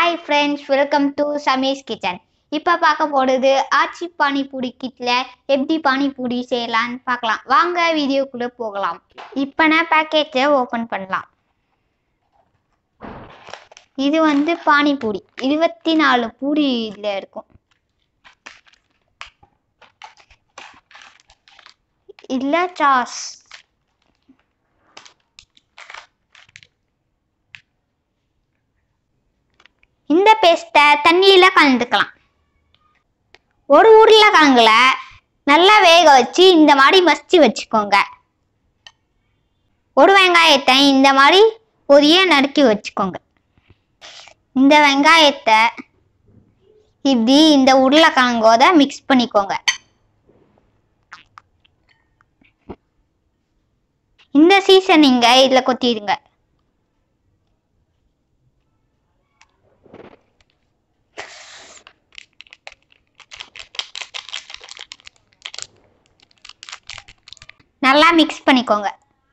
hi friends welcome to Sami's kitchen இப்போ பார்க்க போகிறது ஆச்சி பானிபூரி கிட்டில் எப்படி பானிபூரி செய்யலான்னு பார்க்கலாம் வாங்க வீடியோக்குள்ளே போகலாம் இப்போ நான் பேக்கேஜை ஓப்பன் பண்ணலாம் இது வந்து பானிபூரி இருபத்தி நாலு பூரி இதில் இருக்கும் இல்லை சாஸ் இந்த பேஸ்ட்டை தண்ணியில் கலந்துக்கலாம் ஒரு உருளைக்கிழங்குல நல்லா வேக வச்சு இந்த மாதிரி மசிச்சு வச்சுக்கோங்க ஒரு வெங்காயத்தை இந்த மாதிரி பொரிய நறுக்கி வச்சுக்கோங்க இந்த வெங்காயத்தை இப்படி இந்த உருளைக்கிழங்கோட மிக்ஸ் பண்ணிக்கோங்க இந்த சீசனிங்க இதில் கொத்திடுங்க நல்லா மிக்ஸ் பண்ணிக்கோங்க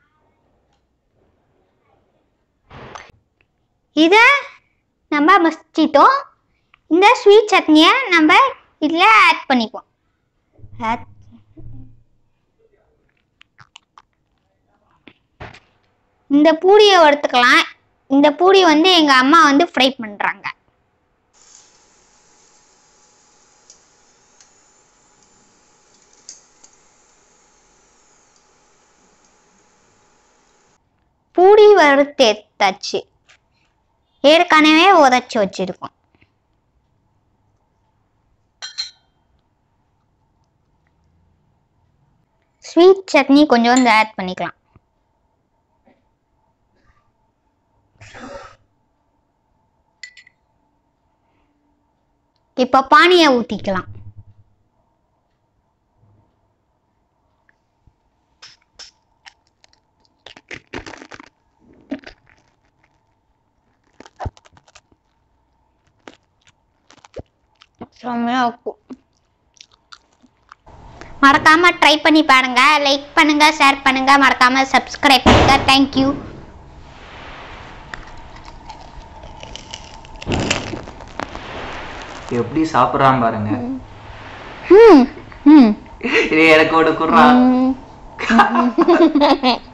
இதை நம்ம மசிச்சிட்டோம் இந்த ஸ்வீட் சட்னியை நம்ம இதில் ஆட் பண்ணிப்போம் ஆட் இந்த பூரியை வறுத்துக்கலாம் இந்த பூரி வந்து எங்கள் அம்மா வந்து ஃப்ரை பண்ணுறாங்க பூரி வறுத்து எடுத்தாச்சு ஏற்கனவே உதச்சி வச்சிருக்கோம் ஸ்வீட் சட்னி கொஞ்சம் வந்து ஆட் பண்ணிக்கலாம் இப்போ பானியை ஊற்றிக்கலாம் செம்மையா இருக்கும் மறக்காம ட்ரை பண்ணி பாருங்க லைக் பண்ணுங்க ஷேர் பண்ணுங்க மறக்காம சப்ஸ்கிரைப் பண்ணுங்க தேங்க்யூ எப்படி சாப்பிட்றான் பாருங்க ம் ம் இது எனக்கு ஒன்று குடுறான் ம்